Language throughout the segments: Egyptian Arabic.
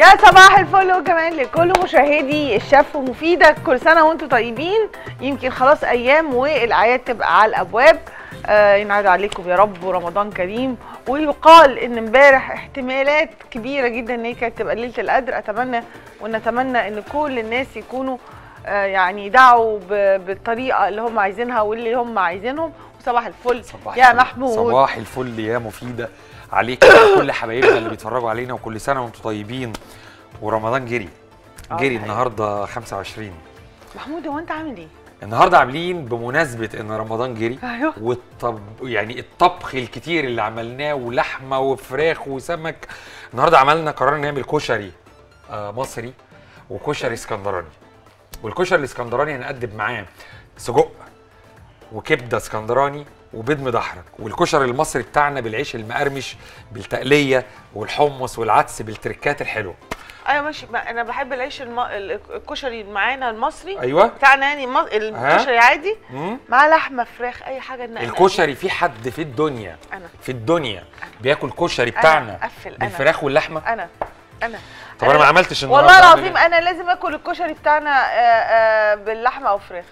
يا صباح الفل وكمان لكل مشاهدي الشاف ومفيدة كل سنة وانتم طيبين يمكن خلاص أيام والأعياد تبقى على الأبواب آه ينعاد عليكم يا رب ورمضان كريم ويقال ان امبارح احتمالات كبيره جدا ان هي كانت تبقى ليله القدر اتمنى ونتمنى ان كل الناس يكونوا آه يعني يدعوا ب- بالطريقه اللي هم عايزينها واللي هم عايزينهم وصباح الفل صباح يا الفل. محمود صباح الفل يا مفيده عليك وعلى كل حبايبنا اللي بيتفرجوا علينا وكل سنه وانتم طيبين ورمضان جري آه، جري الحقيقة. النهارده 25 محمود هو انت عامل ايه؟ النهارده عاملين بمناسبه ان رمضان جري ايوه والطب يعني الطبخ الكتير اللي عملناه ولحمه وفراخ وسمك النهارده عملنا قررنا نعمل كشري آه مصري وكشري اسكندراني والكشري الاسكندراني هنقدم معاه سجق وكبده اسكندراني وبيض مدحرج والكشري المصري بتاعنا بالعيش المقرمش بالتقليه والحمص والعدس بالتركات الحلوه ايوه ماشي ما انا بحب العيش الم... ال- الكشري اللي معانا المصري ايوه بتاعنا يعني الم- الكشري عادي مم. مع لحمه فراخ اي حاجه نقل الكشري في حد في الدنيا انا في الدنيا بياكل كشري أنا بتاعنا أقفل، أنا. بالفراخ واللحمه انا انا طب انا ما عملتش النهارده والله أعمل العظيم إيه؟ انا لازم اكل الكشري بتاعنا آه، آه، باللحمه او فراخ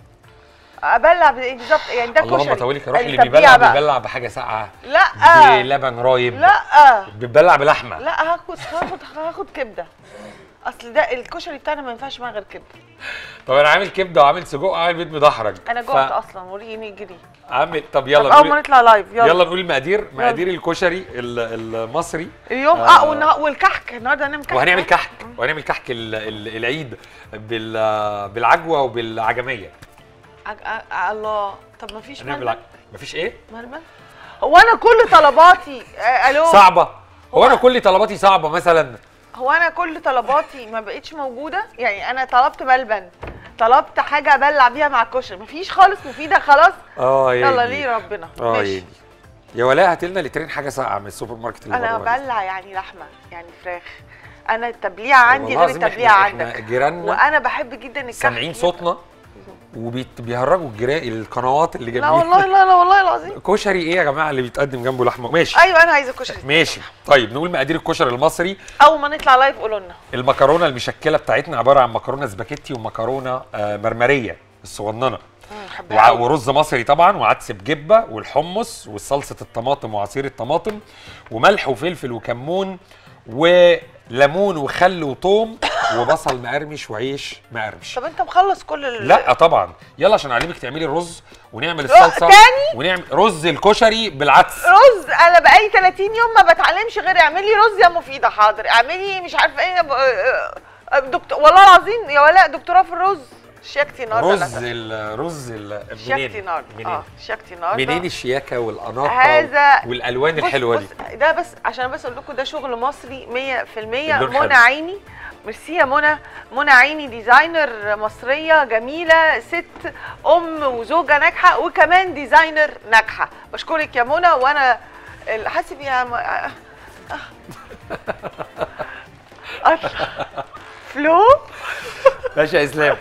ابلع ب- بالظبط يعني ده كشري اللهم طولك روح اللي التبيعة بيبلع بقى. بيبلع بحاجه ساقعه لا بلبن رايب لا بيبلع بلحمه لا هاخد هاخد هاخد كبده اصل ده الكشري بتاعنا ما ينفعش معاه غير كبده طب انا عامل كبده وعامل سجق وعامل بيض مدحرج انا جوعت اصلا وريني جري عامل طب طب يلا اول ما نقول نطلع لايف يلا, يلا نقول المقادير مقادير الكشري ال- المصري اليوم آه. اه, والنها- والكحك النهارده هنعمل كحك وهنعمل كحك وهنعمل كحك ال- ال- العيد بال- بالعجوه وبالعجميه عج... آه الله طب ما فيش هنعمل ملبن عج- مفيش ايه ملبن هو انا كل طلباتي آه الو صعبه هو انا كل طلباتي صعبه مثلا هو انا كل طلباتي ما بقتش موجوده يعني انا طلبت ملبن طلبت حاجه ابلع بيها مع الكشري مفيش خالص مفيده خلاص اه يا يلا دي. ليه ربنا اه يا ماشي دي يا ولاء هات لنا لترين حاجه ساقعه من السوبر ماركت اللي انا بره. بلع يعني لحمه يعني فراخ انا التبليعه عندي والله غير العظيم التبليعه احنا, عندك احنا جيراننا وانا بحب جدا الكحك سامعين صوتنا وبيهرجوا الجرا القنوات اللي لا جنبينا والله لا لا والله العظيم كشري ايه يا جماعه اللي بيتقدم جنبه لحمه ماشي ايوه انا عايزه كشري ماشي طيب نقول مقادير الكشري المصري اول ما نطلع لايف قولوا لنا المكرونه المشكله بتاعتنا عباره عن مكرونه سباكيتي ومكرونه آه، مرمريه الصغننه وع- ورز مصري طبعا وعدس بجبه والحمص وصلصه الطماطم وعصير الطماطم وملح وفلفل وكمون وليمون وخل وثوم وبصل مقرمش وعيش مقرمش طب انت مخلص كل ال... لا طبعا يلا عشان اعلمك تعملي الرز ونعمل رو- الصلصه تاني؟ ونعمل رز الكشري بالعدس رز انا بقالي 30 يوم ما بتعلمش غير اعملي رز يا مفيده حاضر اعملي مش عارفه ايه ب- آه، آه، دكتور والله العظيم يا ولاء دكتوراه في الرز شياكتي نار رز الرز ال- شياكتي منين نار منين اه شياكتي نار منين الشياكه والاناقه هذا- والالوان بص- الحلوه دي بص ده بس عشان بس اقول لكم ده شغل مصري 100% اللون منى حلو. عيني ميرسي يا منى منى عيني ديزاينر مصريه جميله ست ام وزوجه ناجحه وكمان ديزاينر ناجحه بشكرك يا منى وانا ال- حاسب يا م... آه. آه. فلو ماشي يا اسلام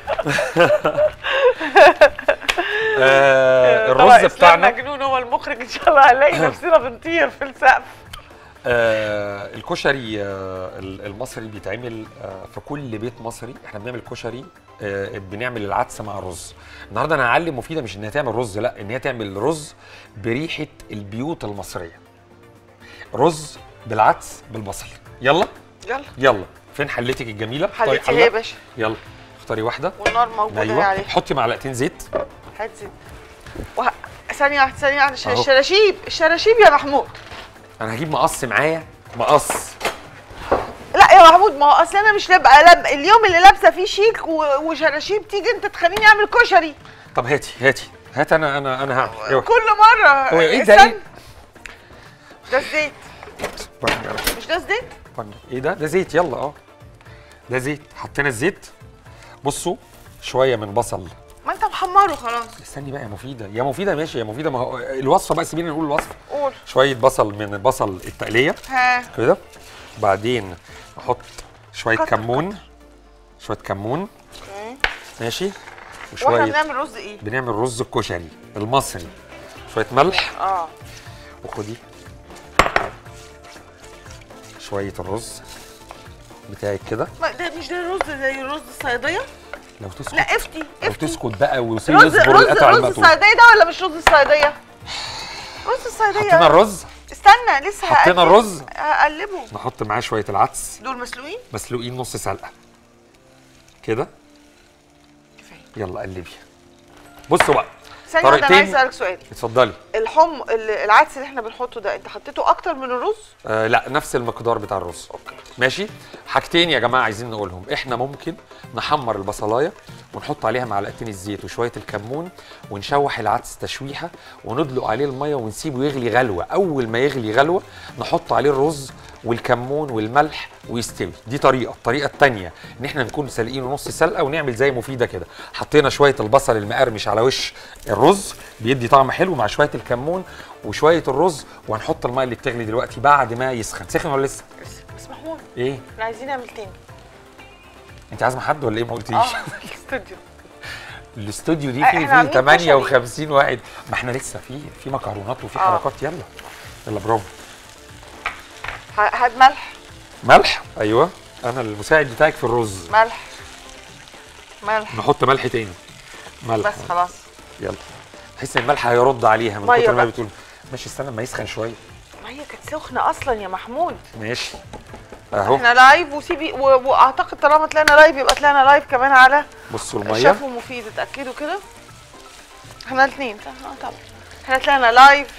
آه طبعا الرز إسلام بتاعنا مجنون هو المخرج ان شاء الله هنلاقي نفسنا بنطير في السقف آه الكشري آه ال- المصري بيتعمل آه في كل بيت مصري احنا بنعمل كشري آه بنعمل العدس مع الرز النهارده انا هعلم مفيده مش ان هي تعمل رز لا ان هي تعمل رز بريحه البيوت المصريه رز بالعدس بالبصل يلا يلا يلا فين حلتك الجميله اختاري حلتي حلة. ايه يا باشا يلا اختاري واحده والنار موجوده ايوه عليها حطي معلقتين زيت هات زيت وه... ثانية واحدة ثانية واحدة أهو. الشراشيب الشراشيب يا محمود انا هجيب مقص معايا مقص لا يا محمود ما هو اصل انا مش لابقى لاب... اليوم اللي لابسه فيه شيك و... وشراشيب تيجي انت تخليني اعمل كشري طب هاتي هاتي هات انا انا انا هعمل أيوة. كل مرة هو ايه ده استنى. ايه؟ ده الزيت بانجر. مش ده الزيت؟ بانجر. ايه ده؟ ده زيت يلا اه ده زيت حطينا الزيت بصوا شويه من بصل ما انت محمره خلاص استني بقى يا مفيده يا مفيده ماشي يا مفيده ما هو الوصفه بقى سيبينا نقول الوصفه قول شويه بصل من بصل التقليه ها كده بعدين احط شويه كتر، كمون شويه كمون اوكي. ماشي واحنا وشويه بنعمل رز ايه؟ بنعمل رز الكشري المصري شويه ملح اه وخدي شويه الرز بتاعك كده ما ده مش ده رز زي رز الصياديه لو تسكت لا افتي لو افتي تسكت بقى وسيب رز يصبر رز القطع رز المقطوع الصياديه ده ولا مش رز الصياديه رز الصياديه حطينا الرز استنى لسه حطينا هقلب- الرز. هقلبه نحط معاه شويه العدس دول مسلوقين مسلوقين نص سلقه كده كفايه يلا قلبي بصوا بقى ثانيه واحده انا عايز طريقتين. اسالك سؤال اتفضلي الحم ال- العدس اللي احنا بنحطه ده انت حطيته اكتر من الرز آه لا نفس المقدار بتاع الرز اوكي ماشي حاجتين يا جماعه عايزين نقولهم احنا ممكن نحمر البصلايه ونحط عليها معلقتين الزيت وشويه الكمون ونشوح العدس تشويحه وندلق عليه الميه ونسيبه يغلي غلوه اول ما يغلي غلوه نحط عليه الرز والكمون والملح ويستوي دي طريقه الطريقه الثانيه ان احنا نكون سالقينه نص سلقه ونعمل زي مفيده كده حطينا شويه البصل المقرمش على وش الرز بيدي طعم حلو مع شويه الكمون وشويه الرز وهنحط الميه اللي بتغلي دلوقتي بعد ما يسخن سخن ولا لسه بس محمود ايه احنا عايزين نعمل تاني انت عازمه حد ولا ايه ما قلتيش اه الاستوديو الاستوديو دي آه، فيه إحنا فيه عاملين 58 واحد ما احنا لسه في في مكرونات وفي آه. حركات يلا يلا برافو ه- هات ملح ملح ايوه انا المساعد بتاعك في الرز ملح ملح نحط ملح تاني ملح بس خلاص يلا تحس ان الملح هيرد عليها من مية كتر ما بقى. بتقول ماشي استنى ما يسخن شويه ما هي كانت سخنه اصلا يا محمود ماشي اهو احنا لايف وسيبي و- واعتقد طالما طلعنا لايف يبقى طلعنا لايف كمان على بصوا الميه الشيف مفيد اتاكدوا كده احنا الاثنين اه طبعا احنا طلعنا لايف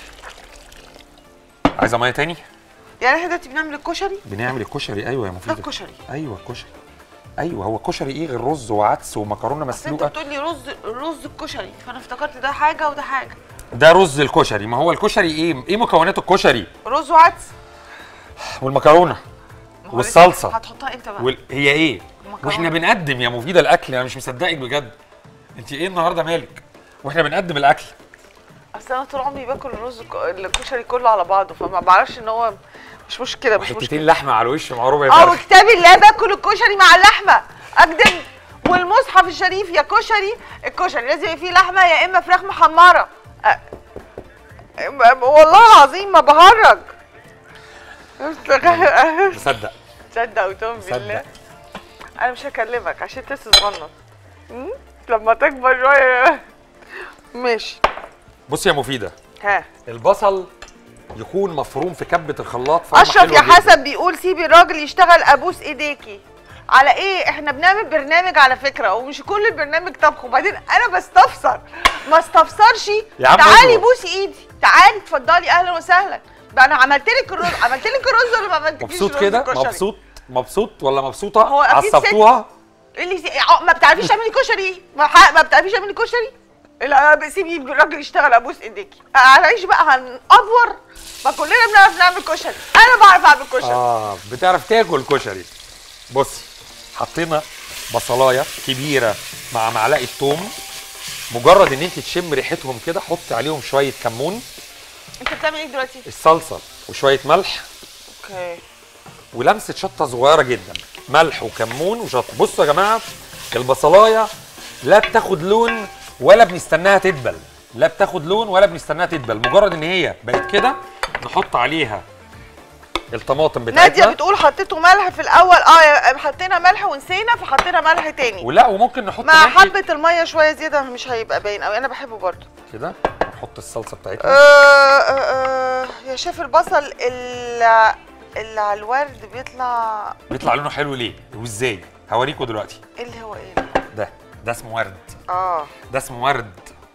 عايزه ميه تاني يعني احنا دلوقتي بنعمل الكشري بنعمل الكشري ايوه يا ده مفيده الكشري ايوه الكشري ايوه هو الكشري ايه غير رز وعدس ومكرونه بس انت مسلوقه بتقول لي رز رز الكشري فانا افتكرت ده حاجه وده حاجه ده رز الكشري ما هو الكشري ايه ايه مكونات الكشري رز وعدس والمكرونه ما هو والصلصة. لسه هتحطها امتى بقى وال... هي ايه المكرونة. واحنا بنقدم يا مفيده الاكل انا مش مصدقك بجد انت ايه النهارده مالك واحنا بنقدم الاكل اصل انا طول عمري باكل الرز الك- الكشري كله على بعضه فما بعرفش ان هو مش مشكله مش مشكله حتتين لحمه على وش مع ربع اه فرخ وكتاب الله باكل الكشري مع اللحمه اكدب والمصحف الشريف يا كشري الكشري لازم يبقى فيه لحمه يا اما فراخ محمره أ- م- والله العظيم ما بهرج مصدق تصدق وتؤمن مصدق. بالله انا مش هكلمك عشان انت لسه صغنن م? لما تكبر شويه ماشي بص يا مفيده ها البصل يكون مفروم في كبه الخلاط فرمة اشرف حلوة يا جداً. حسن بيقول سيبي الراجل يشتغل ابوس ايديكي على ايه احنا بنعمل برنامج على فكره ومش كل البرنامج طبخ وبعدين انا بستفسر ما استفسرش يا عم تعالي اضرب. بوسي ايدي تعالي اتفضلي اهلا وسهلا بقى انا عملت لك الرز عملت لك الرز ولا ما عملتليش مبسوط رز كده الكشري؟ مبسوط مبسوط ولا مبسوطه هو أكيد عصبتوها اللي سي... ع- ما بتعرفيش تعملي كشري ما, ح... ما بتعرفيش تعملي كشري لا سيبي الراجل يشتغل ابوس ايديكي هنعيش بقى هنأفور ما كلنا بنعرف نعمل كشري انا بعرف اعمل كشري اه بتعرف تاكل كشري بصي حطينا بصلايه كبيره مع معلقه توم مجرد ان انت تشم ريحتهم كده حطي عليهم شويه كمون انت بتعمل ايه دلوقتي الصلصه وشويه ملح اوكي ولمسه شطه صغيره جدا ملح وكمون وشطه بصوا يا جماعه البصلايه لا بتاخد لون ولا بنستناها تدبل لا بتاخد لون ولا بنستناها تدبل مجرد ان هي بقت كده نحط عليها الطماطم ناديه بتاعتنا بتقول حطيتوا ملح في الاول اه يا- حطينا ملح ونسينا فحطينا ملح تاني ولا وممكن نحط مع ملح حبه الميه شويه زياده مش هيبقى باين قوي انا بحبه برضو كده نحط الصلصه آه بتاعتنا آه آه يا شيف البصل اللي, اللي على الورد بيطلع بيطلع لونه حلو ليه وازاي هوريكم دلوقتي إيه اللي هو ايه ده ده اسمه ورد اه ده اسمه ورد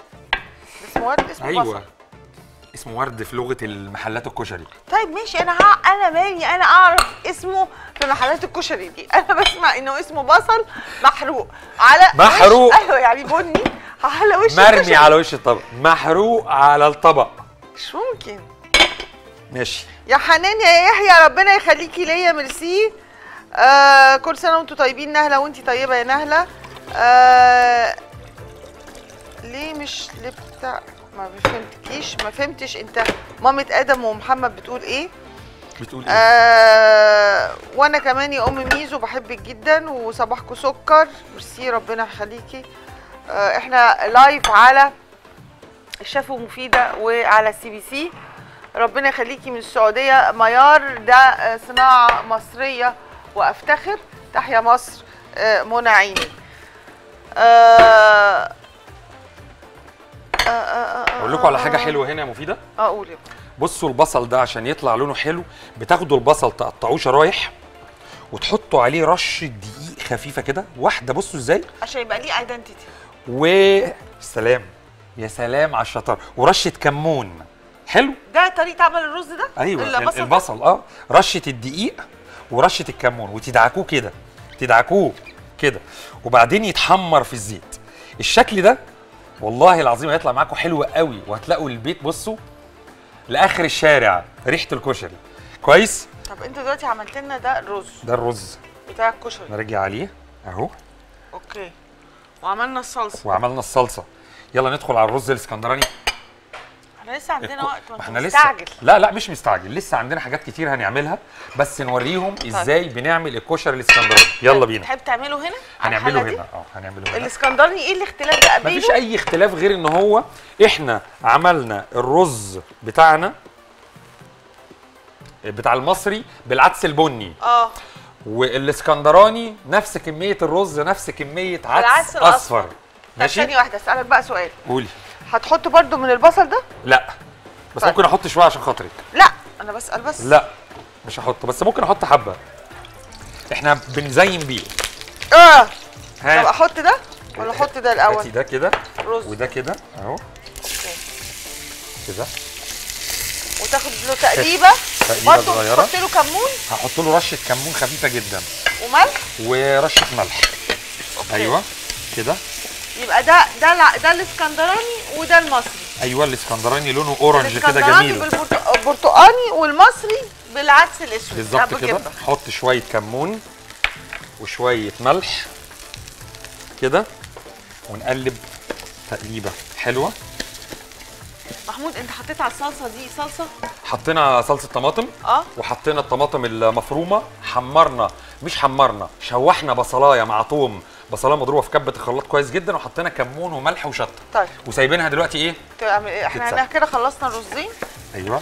ده اسمه ورد اسمه ايوه بصل اسمه ورد في لغه المحلات الكشري طيب ماشي انا ها انا مالي انا اعرف اسمه في محلات الكشري دي انا بسمع انه اسمه بصل محروق على محروق. وش ايوه يعني بني على وش مرمي الكشري. على وش الطبق محروق على الطبق مش ممكن ماشي يا حنان يا يحيى ربنا يخليكي ليا ميرسي آه كل سنه وانتم طيبين نهله وانتي طيبه يا نهله آه ليه مش لبتاع ما فهمتكيش ما فهمتش انت مامة ادم ومحمد بتقول ايه بتقول ايه آه وانا كمان يا ام ميزو بحبك جدا وصباحكم سكر ميرسي ربنا يخليكي آه احنا لايف على الشيف مفيده وعلى سي بي سي ربنا يخليكي من السعوديه ميار ده آه، صناعه مصريه وافتخر تحيا مصر آه، منى عيني آه، آه، آه، آه، اقول لكم على حاجه آه، حلوه هنا يا مفيده اه قول يا بصوا البصل ده عشان يطلع لونه حلو بتاخدوا البصل تقطعوه شرايح وتحطوا عليه رشه دقيق خفيفه كده واحده بصوا ازاي عشان يبقى ليه ايدنتيتي و سلام يا سلام على الشطار ورشه كمون حلو ده طريقه عمل الرز ده ايوه البصل البصل, ده؟ البصل اه رشه الدقيق ورشه الكمون وتدعكوه كده تدعكوه كده وبعدين يتحمر في الزيت الشكل ده والله العظيم هيطلع معاكم حلو قوي وهتلاقوا البيت بصوا لاخر الشارع ريحه الكشري كويس طب انت دلوقتي عملت لنا ده الرز ده الرز بتاع الكشري نرجع عليه اهو اوكي وعملنا الصلصه وعملنا الصلصه يلا ندخل على الرز الاسكندراني احنا لسه عندنا الكو- وقت وانت احنا لسه مستعجل لا لا مش مستعجل لسه عندنا حاجات كتير هنعملها بس نوريهم ازاي بنعمل الكشري الاسكندراني يلا بينا تحب تعمله هنا على هنعمله الحلة دي؟ هنا اه هنعمله هنا الاسكندراني ايه الاختلاف ده مفيش قبله اي اختلاف غير ان هو احنا عملنا الرز بتاعنا بتاع المصري بالعدس البني اه والاسكندراني نفس كميه الرز نفس كميه عدس العدس الأصفر. اصفر طب ماشي ثانيه واحده اسالك بقى سؤال قولي هتحط برضو من البصل ده لا بس طيب. ممكن احط شويه عشان خاطرك لا انا بسال بس لا مش هحط بس ممكن احط حبه احنا بنزين بيه اه طب ها احط ده ولا احط ده هاتي الاول ده كده رز وده كده اهو أوكي. كده وتاخد له تقليبه تقليبة برضو صغيرة. تحط له كمون هحط له رشه كمون خفيفه جدا وملح ورشه ملح أوكي. ايوه كده يبقى ده ده الع- ده الاسكندراني وده المصري ايوه الاسكندراني لونه اورنج كده الاسكندراني جميل بالبرتقاني والمصري بالعدس الاسود بالظبط ده كده بالجبنة. حط شويه كمون وشويه ملح كده ونقلب تقليبه حلوه محمود انت حطيت على الصلصه دي صلصه حطينا صلصه طماطم اه وحطينا الطماطم المفرومه حمرنا مش حمرنا شوحنا بصلايه مع توم بصلايه مضروبه في كبه الخلاط كويس جدا وحطينا كمون وملح وشطه طيب وسايبينها دلوقتي ايه تعمل ايه احنا تتسلق. هنا كده خلصنا الرزين ايوه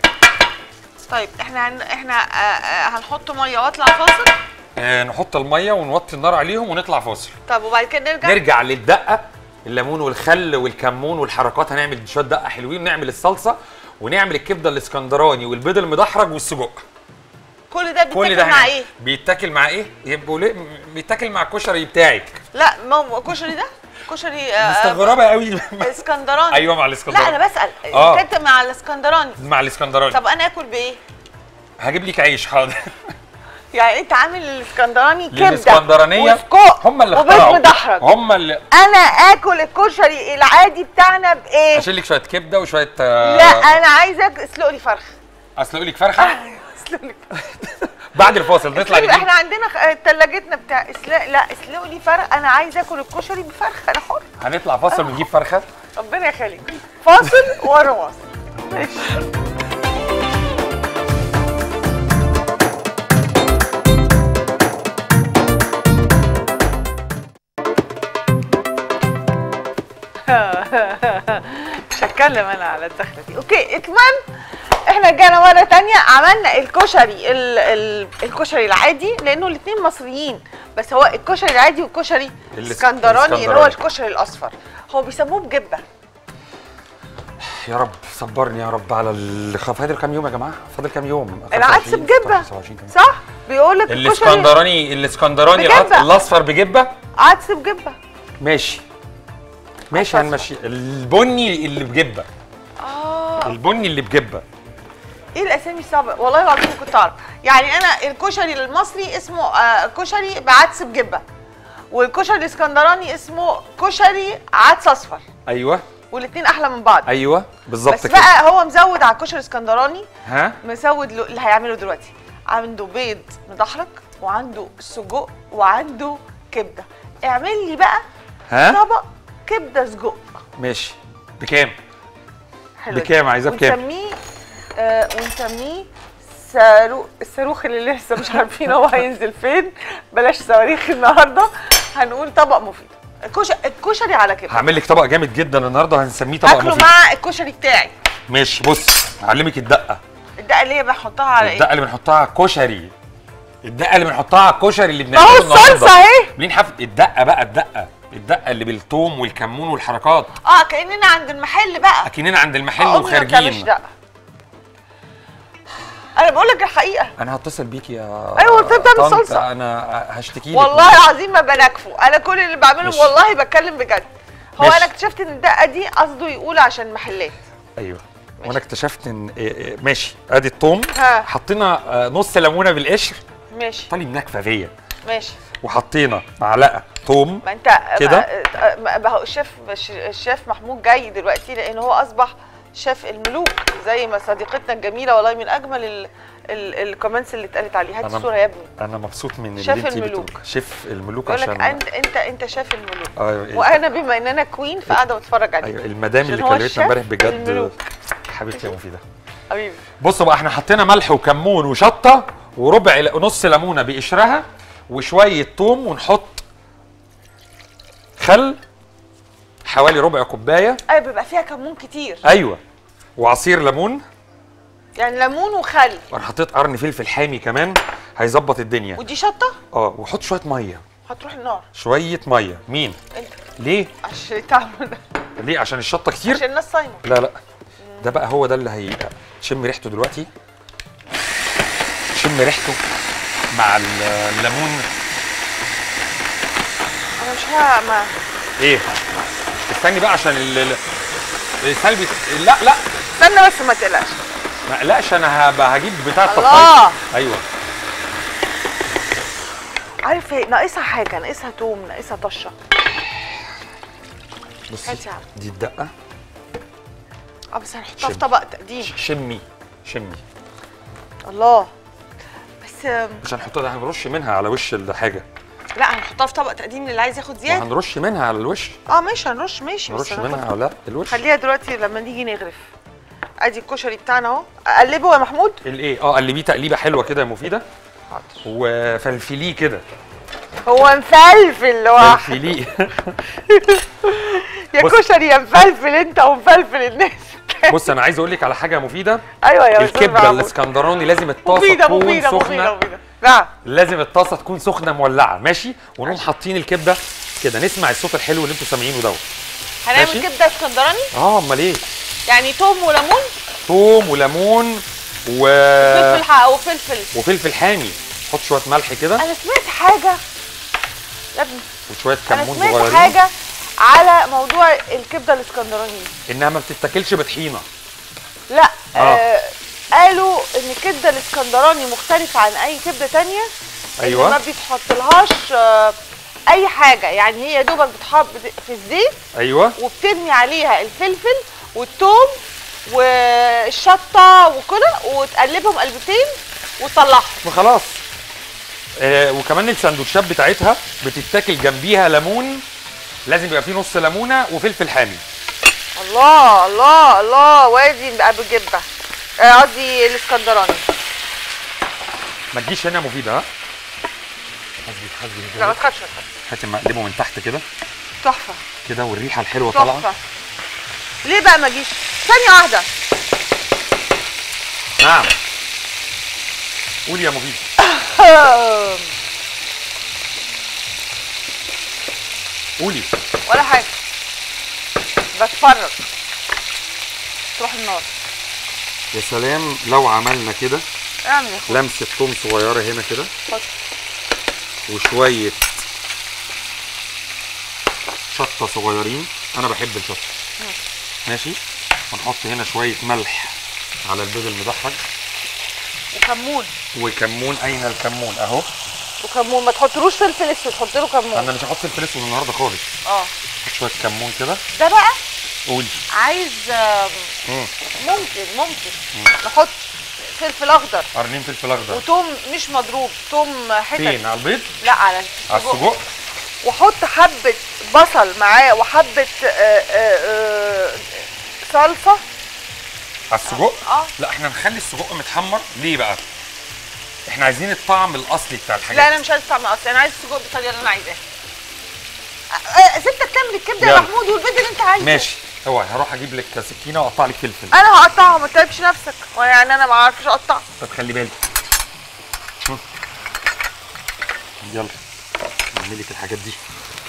طيب احنا هن... احنا آه آه هنحط ميه واطلع فاصل آه نحط الميه ونوطي النار عليهم ونطلع فاصل طب وبعد كده نرجع نرجع للدقه الليمون والخل والكمون والحركات هنعمل شويه دقه حلوين ونعمل الصلصه ونعمل الكبده الاسكندراني والبيض المدحرج والسجق كل ده كل بيتاكل ده مع هن- ايه بيتاكل مع ايه يبقوا ليه م- بيتاكل مع الكشري بتاعك لا ما هو كشري ده كشري آه، مستغربه قوي اسكندراني ايوه مع لا الاسكندراني انا بسال آه. كنت مع الاسكندراني مع الاسكندراني طب انا اكل بايه هجيب لك عيش حاضر يعني انت عامل الاسكندراني كبده للاسكندرانيه وسجق هم اللي وبيض اخترعوا مدحرج هم اللي انا اكل الكشري العادي بتاعنا بايه اشيل لك شويه كبده وشويه آه، لا انا عايزك اسلق لي فرخه اسلق لك فرخه اسلق لي بعد الفاصل نطلع اسلق- نجيب احنا عندنا خ- تلاجتنا بتاع اسلق لا اسلق لي فرخه انا عايزه اكل الكشري بفرخه انا حر هنطلع فاصل ونجيب فرخه ربنا يخليك فاصل ورا واصل ماشي مش هتكلم انا على الدخله دي اوكي اتمنى احنا جانا مره تانية عملنا الكشري ال ال الكشري العادي لانه الاثنين مصريين بس هو الكشري العادي والكشري الاس- الاسكندراني اللي هو الاسكندراني. الكشري الاصفر هو بيسموه بجبه يا رب صبرني يا رب على ال... فاضل كام يوم يا جماعه فاضل كام يوم العدس 25 بجبه 27 كمان. صح بيقول لك الكشري الاسكندراني الاسكندراني بجبة. العدس الاصفر بجبه عدس بجبه ماشي ماشي عدس هنمشي البني اللي بجبه اه البني اللي بجبه ايه الاسامي الصعبه والله العظيم ما كنت اعرف يعني انا الكشري المصري اسمه آه كشري بعدس بجبه والكشري الاسكندراني اسمه كشري عدس اصفر ايوه والاثنين احلى من بعض ايوه بالظبط بس كده بقى هو مزود على الكشري الاسكندراني ها مزود له اللي هيعمله دلوقتي عنده بيض مدحرج وعنده سجق وعنده كبده اعمل لي بقى ها طبق كبده سجق ماشي بكام حلو بكام؟ عايزاه بكام؟ ونسميه آه ونسميه صاروخ الصاروخ اللي لسه مش عارفين هو هينزل فين بلاش صواريخ النهارده هنقول طبق مفيد الكشري الكشري على كده هعمل لك طبق جامد جدا النهارده هنسميه طبق اكله مفيد مع الكشري بتاعي ماشي بص هعلمك الدقه الدقه اللي هي بحطها على الدقه ايه اللي بنحطها على الكشري الدقه اللي بنحطها على الكشري اللي ما هو بنعمله الصلصه اهي مين حف الدقه بقى الدقه الدقه اللي بالثوم والكمون والحركات اه كاننا عند المحل بقى اكننا عند المحل أمي ما بتعملش وخارجين دقة. انا بقول لك الحقيقه انا هتصل بيكي يا أيوة، قلت لها بتعمل طنط، صلصة. انا هشتكي لك والله العظيم ما بنكفه انا كل اللي بعمله مش- والله بتكلم بجد هو مش- انا اكتشفت ان الدقه دي قصده يقول عشان محلات ايوه وانا اكتشفت ان إيه إيه ماشي ادي الثوم ها. حطينا آه، نص ليمونه بالقشر ماشي طالب نكفه فيا ماشي وحطينا معلقه ثوم ما انت كده؟ ما- ما ما هو الشيف مش- الشيف محمود جاي دلوقتي لان هو اصبح شيف الملوك زي ما صديقتنا الجميله والله من اجمل ال- ال- الكومنتس اللي اتقالت عليه هات أنا- الصوره يا ابني انا مبسوط من اللي شيف انت الملوك. بتقوليه. شيف الملوك بيقول لك عشان انت انت انت شيف الملوك ايوه إيه. وانا بما ان انا كوين فقاعده بتفرج عليه ايوه المدام عشان اللي هو كلمتنا الشيف امبارح بجد الملوك. حبيبتي يا مفيده حبيبي بصوا بقى احنا حطينا ملح وكمون وشطه وربع نص ليمونه بقشرها وشويه ثوم ونحط خل حوالي ربع كوبايه ايوه بيبقى فيها كمون كتير ايوه وعصير ليمون يعني ليمون وخل وانا حطيت قرن فلفل حامي كمان هيظبط الدنيا ودي شطه اه وحط شويه ميه هتروح النار شويه ميه مين انت ليه عشان تعمل ده ليه عشان الشطه كتير عشان الناس صايمه لا لا ده بقى هو ده اللي هي شم ريحته دلوقتي شم ريحته مع ال- الليمون انا مش ها ما ايه استني بقى عشان ال ال- السلبي لا لا استنى بس ما تقلقش ما اقلقش انا هبقى هجيب بتاع الله. التفايل ايوه عارف ايه ناقصها حاجه ناقصها توم ناقصها طشه بصي هات يا عم. دي الدقه اه بس هنحطها شم. في طبق تقديم ش- شمي شمي الله بس آم، مش هنحطها ده هنرش منها على وش الحاجه لا هنحطها في طبق تقديم للي عايز ياخد زياده وهنرش منها على الوش اه ماشي هنرش ماشي بس نرش هناخد- منها على الوش خليها دلوقتي لما نيجي نغرف ادي الكشري بتاعنا اهو اقلبه يا محمود الايه اه قلبيه تقليبه حلوه كده يا مفيده حاضر وفلفليه كده هو مفلفل لوحده فلفليه يا بص. كشري يا مفلفل انت ومفلفل الناس بص انا عايز اقول لك على حاجه مفيده ايوه يا أستاذ الكبده محمود. الاسكندراني لازم الطاسه مفيده تكون مفيده مفيده سخنه مفيده نعم لازم الطاسه تكون سخنه مولعه ماشي ونقوم حاطين الكبده كده نسمع الصوت الحلو اللي انتوا سامعينه دوت هنعمل ماشي. كبده اسكندراني اه امال ايه يعني توم وليمون ثوم وليمون و... فلفل حق وفلفل وفلفل حامي حط شويه ملح كده انا سمعت حاجه يا ابني وشويه انا كمون سمعت صغيرين حاجه على موضوع الكبده الاسكندراني انها ما بتتاكلش بطحينه لا آه. آه. قالوا ان الكبده الاسكندراني مختلفه عن اي كبده تانية إن أيوة. ما بيتحطلهاش آه اي حاجه يعني هي يا دوبك بتحط في الزيت ايوه وبترمي عليها الفلفل والثوم والشطه وكده وتقلبهم قلبتين وتطلعهم وخلاص آه وكمان السندوتشات بتاعتها بتتاكل جنبيها ليمون لازم يبقى فيه نص ليمونه وفلفل حامي الله الله الله وادي بقى بجبه آه، قصدي الاسكندراني ما تجيش هنا مفيده ها حسبي حسبي لا ما كده تخافش ما تخافش. هات المقلبه من تحت كده تحفه كده والريحه الحلوه طالعه تحفه ليه بقى ما اجيش ثانيه واحده نعم قولي يا مفيده قولي ولا حاجه بتفرج تروح النار يا سلام لو عملنا كده اعمل يا اخويا لمسه ثوم صغيره هنا كده اتفضل. وشويه شطه صغيرين انا بحب الشطه ماشي ونحط هنا شويه ملح على البيض المدحرج وكمون وكمون اين الكمون اهو وكمون ما تحطلوش فلفل اسود حط له كمون انا مش هحط فلفل اسود النهارده خالص اه هحط شويه كمون كده ده بقى قولي عايز آم، مم. ممكن ممكن نحط فلفل اخضر قرنين فلفل اخضر وتوم مش مضروب توم حتت فين على البيض لا على على السجق وحط حبه بصل معاه وحبه آه، آه، آه، صلصه على السجق اه لا احنا نخلي السجق متحمر ليه بقى احنا عايزين الطعم الاصلي بتاع الحاجات لا انا مش عايز طعم اصلا انا عايز السجق بالطريقه اللي انا عايزاها آه، آه، سيبتك تعمل الكبده يا يلا. محمود والبيض اللي انت عايزه ماشي هو هروح اجيب لك سكينه واقطع لك فلفل انا هقطعها ما تتعبش نفسك ويعني انا ما اعرفش اقطع طب خلي بالك يلا اعملي لك الحاجات دي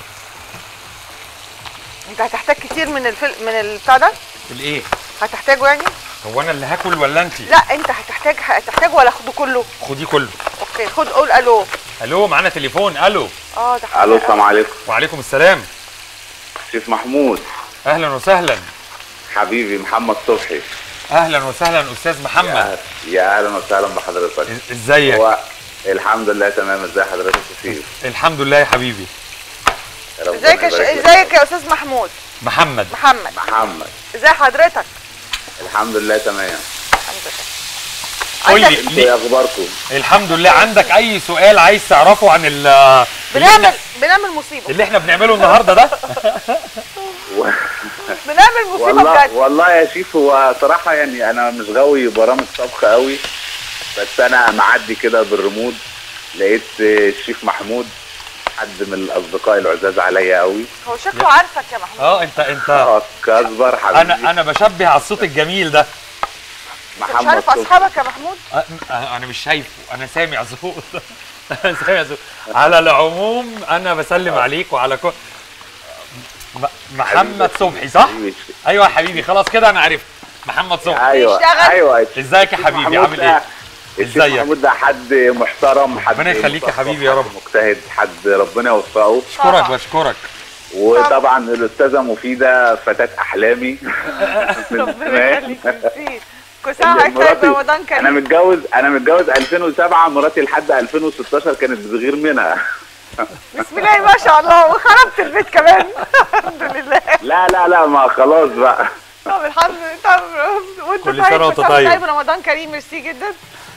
انت هتحتاج كتير من الفل... من البتاع ده الايه هتحتاجه يعني هو انا اللي هاكل ولا انت لا انت هتحتاج هتحتاجه ولا اخده كله خدي كله اوكي خد قول الو الو معانا تليفون الو اه ده الو السلام عليكم وعليكم السلام شيف محمود اهلا وسهلا حبيبي محمد صبحي اهلا وسهلا استاذ محمد يا, يا اهلا وسهلا بحضرتك إز- ازيك هو الحمد لله تمام ازي حضرتك يا شيف الحمد لله يا حبيبي ربنا ازيك يا ش... يبارك لك. ازيك يا استاذ محمود محمد محمد محمد ازي حضرتك الحمد لله تمام الحمد لله قول عندك- لي انتوا ايه اخباركم الحمد لله عندك اي سؤال عايز تعرفه عن ال اللي بنعمل احنا, بنعمل مصيبه اللي احنا بنعمله النهارده ده و... بنعمل مصيبه والله بجد والله يا شيف هو صراحه يعني انا مش غاوي برامج طبخ قوي بس انا معدي كده بالرمود لقيت الشيف محمود حد من الاصدقاء العزاز عليا قوي هو شكله عارفك يا محمود اه انت انت اه كاسبر حبيبي انا انا بشبه على الصوت الجميل ده انت مش عارف صبحي. اصحابك يا محمود أ- أ- انا مش شايفه انا سامع صوت انا سامع صوت على العموم انا بسلم عليك وعلى كل م- محمد صبحي صح حبيبي. ايوه يا حبيبي خلاص كده انا عرفت محمد صبحي ايوه بيشتغل. ايوه ازيك يا حبيبي محمود عامل ده- ايه الشيخ ازيك؟ محمود ده حد محترم حد ربنا يخليك يا مثقف، حبيبي يا حد رب. مجتهد حد ربنا يوفقه اشكرك طبعا. بشكرك وطبعا الاستاذه مفيده فتاه احلامي من ربنا زمان. يخليك ميرسي كل سنه وحضرتك طيب مراتي- رمضان انا كريم متجوز انا متجوز 2007 مراتي لحد 2016 كانت بتغير منها بسم الله ما شاء الله وخربت البيت كمان الحمد لله لا لا لا ما خلاص بقى طب الحمد لله طب وانت كل طيب سنة وانت كل طيب. طيب رمضان كريم ميرسي جدا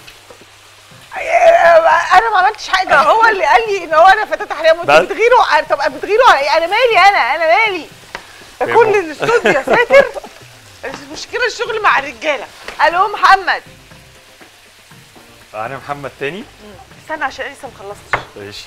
انا ما عملتش حاجه هو اللي قال لي ان هو انا فتاه احلام وانتوا بس. بتغيروا على- طب بتغيروا على ايه انا مالي انا انا مالي ده في كل مو- الاستوديو يا ساتر المشكله الشغل مع الرجاله الو محمد انا محمد تاني استنى عشان لسه ما خلصتش ماشي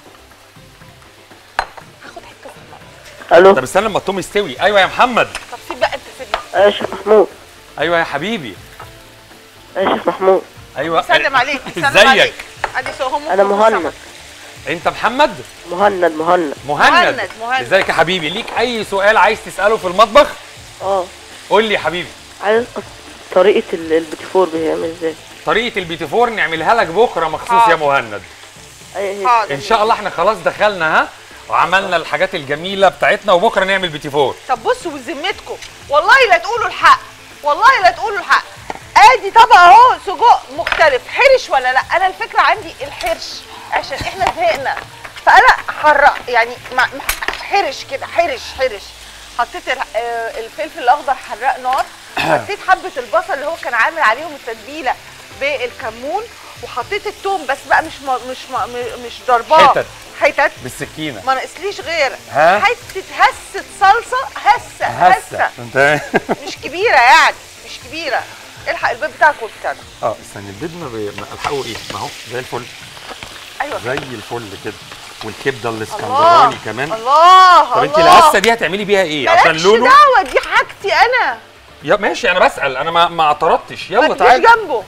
هاخد حته صغيرة. الو طب استنى لما التوم يستوي ايوه يا محمد طب سيب بقى انت سيبني يا شيخ محمود ايوه يا حبيبي يا شيخ محمود ايوه سلم عليك سلم ازيك عليك ادي سو هم انا مهند انت محمد مهند مهند مهند مهند، مهند. ازيك يا حبيبي ليك اي سؤال عايز تساله في المطبخ اه قول لي يا حبيبي عايز أعرف طريقة ال- البيتيفور بيعمل ازاي طريقه البيتي فور نعملها لك بكره مخصوص يا حاضر. مهند أي هي حاضر ان شاء الله احنا خلاص دخلنا ها وعملنا الحاجات الجميله بتاعتنا وبكره نعمل بيتي فور طب بصوا بذمتكم والله لا تقولوا الحق والله لا تقولوا الحق ادي طبق اهو سجق مختلف حرش ولا لا انا الفكره عندي الحرش عشان احنا زهقنا فانا حرق يعني مع مع- حرش كده حرش حرش حطيت ال- آه، الفلفل الاخضر حراق نار حطيت حبه البصل اللي هو كان عامل عليهم التتبيله بالكمون وحطيت التوم بس بقى مش م... مش م... مش ضرباه حتت. حتت بالسكينه ما ناقصليش غير ها؟ حته هسه صلصه هسه هسه انت مش كبيره يعني مش كبيره الحق البيض بتاعك والبتاع ده اه استنى البيض ما بي- ما الحقه ايه ما هو زي الفل ايوه زي الفل كده والكبده الله الاسكندراني كمان الله طب انت الله. الهسه دي هتعملي بيها ايه عشان مالكش لونه دعوه دي حاجتي انا يا ماشي انا بسال انا ما ما اعترضتش ما يلا تجيش تعالى جنبه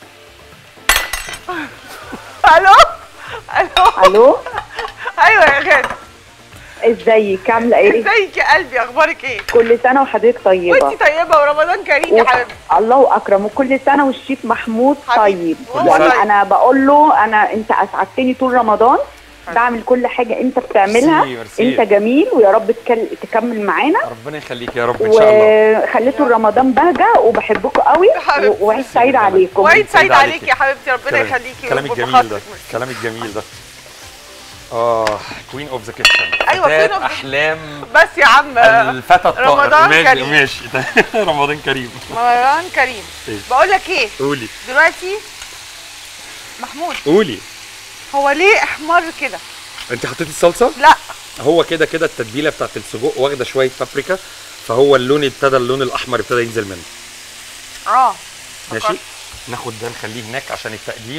الو الو الو ايوه يا غادة ازيك عامله ايه ازيك يا قلبي اخبارك ايه كل سنه وحضرتك طيبه وانت طيبه ورمضان كريم يا و- حبيبتي الله اكرم وكل سنه والشيف محمود حبيبي. طيب وهو يعني طيب. انا بقول له انا انت اسعدتني طول رمضان بعمل كل حاجه انت بتعملها ميرسي، ميرسي. انت جميل ويا رب تكل... تكمل معانا ربنا يخليك يا رب ان شاء الله وخليتوا رمضان بهجه وبحبكم قوي يا حبيبتي. و- وعيد سعيد عليكم وعيد سعيد سعيد عليك عليكي. يا حبيبتي ربنا كلام- يخليكي كلام ويكبر الجميل ده بخاطرك. كلام الجميل ده اه كوين اوف ذا كيتشن أيوة، queen of the- احلام بس يا عم الفتى الطائر رمضان ماشي كريم. ماشي رمضان كريم رمضان كريم إيه؟ بقول لك ايه قولي دلوقتي محمود قولي هو ليه احمر كده انت حطيتي الصلصه لا هو كده كده التتبيله بتاعت السجق واخده شويه بابريكا فهو اللون ابتدى اللون الاحمر ابتدى ينزل منه اه ماشي فكرت. ناخد ده نخليه هناك عشان التقديم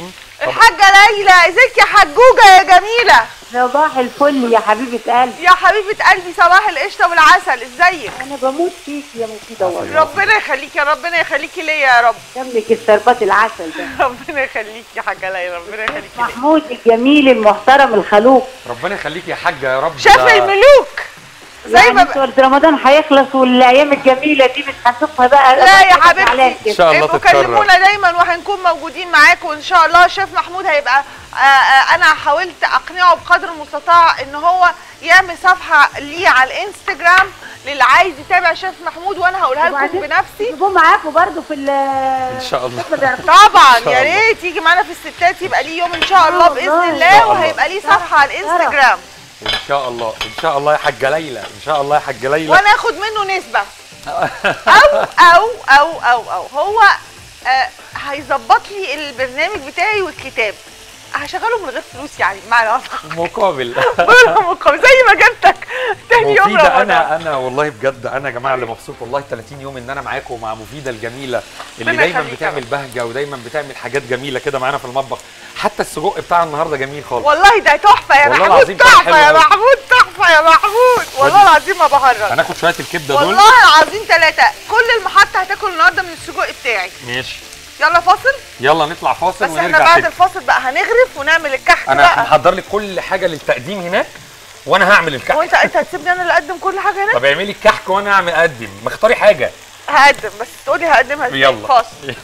الحاجه ليلى ازيك يا حجوجه يا جميله صباح الفل يا حبيبة قلبي يا حبيبه قلبي صباح القشطه والعسل ازيك أنا بموت فيك يا مفيدة والله ربنا يخليكي يا ربنا يخليكي ليا يا رب جنبك الشربات العسل ده ربنا يخليكي يا حاجه ليلى ربنا يخليكي ليا محمود الجميل المحترم الخلوق ربنا يخليك يا حاجه يا رب شاف ده- الملوك زي يعني ما ب... انتوا رمضان هيخلص والايام الجميله دي مش هنشوفها بقى لا يا أنا زعلان حبيبتي إن شاء الله ابقوا تتكرر. كلمونا دايما وهنكون موجودين معاكم وان شاء الله شيف محمود هيبقى آه آه انا حاولت اقنعه بقدر المستطاع ان هو يعمل صفحه ليه على الانستجرام للي عايز يتابع شيف محمود وانا هقولها لكم وبعدين بنفسي يجيبوه معاكم برضو في ال ان شاء الله طبعا إن شاء يا الله. ريت يجي معانا في الستات يبقى ليه يوم ان شاء الله باذن والله. الله إن شاء الله. وهيبقى ليه صفحه على الانستجرام ان شاء الله ان شاء الله يا حاجه ليلى ان شاء الله يا حاجه ليلى وانا اخد منه نسبه او او او او او هو آه هيظبط لي البرنامج بتاعي والكتاب هشغله من غير فلوس يعني بمعنى اصح مقابل بلا مقابل زي ما جبتك تاني يوم مفيدة رمضان انا انا والله بجد انا يا جماعه اللي مبسوط والله 30 يوم ان انا معاكم ومع مفيده الجميله اللي ربنا دايما يخليك يا بتعمل بهجه ودايما بتعمل حاجات جميله كده معانا في المطبخ حتى السجق بتاع النهارده جميل خالص والله ده تحفه يا والله محمود العظيم كان تحفه حلو يا أوي. محمود تحفه يا محمود والله العظيم ما بهرج هناخد شويه الكبده دول والله العظيم ثلاثه كل المحطه هتاكل النهارده من السجق بتاعي ماشي يلا فاصل يلا نطلع فاصل بس احنا ونرجع بعد تاني الفاصل بقى هنغرف ونعمل الكحك انا بقى محضر لك كل حاجه للتقديم هناك وانا هعمل الكحك وانت انت هتسيبني انا اللي اقدم كل حاجه هنا طب اعملي الكحك وانا اعمل اقدم مختاري حاجه هقدم بس تقولي هقدمها ازاي يلا فاصل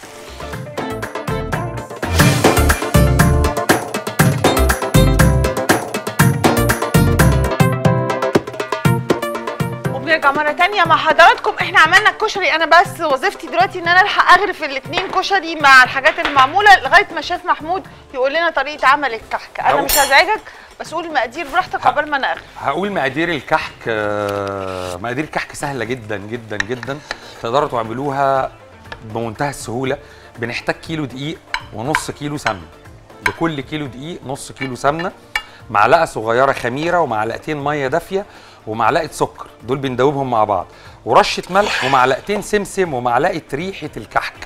وبنرجع مرة تانية مع حضراتكم احنا عملنا الكشري انا بس وظيفتي دلوقتي ان انا الحق اغرف الاتنين كشري مع الحاجات المعمولة لغاية ما الشيف محمود يقول لنا طريقة عمل الكحك انا أو- مش هزعجك بس قول المقادير براحتك قبل ما انا اغرف هقول مقادير الكحك آه، مقادير الكحك سهله جدا جدا جدا تقدروا تعملوها بمنتهى السهوله بنحتاج كيلو دقيق ونص كيلو سمنه لكل كيلو دقيق نص كيلو سمنه معلقه صغيره خميره ومعلقتين ميه دافيه ومعلقه سكر دول بندوبهم مع بعض ورشه ملح ومعلقتين سمسم ومعلقه ريحه الكحك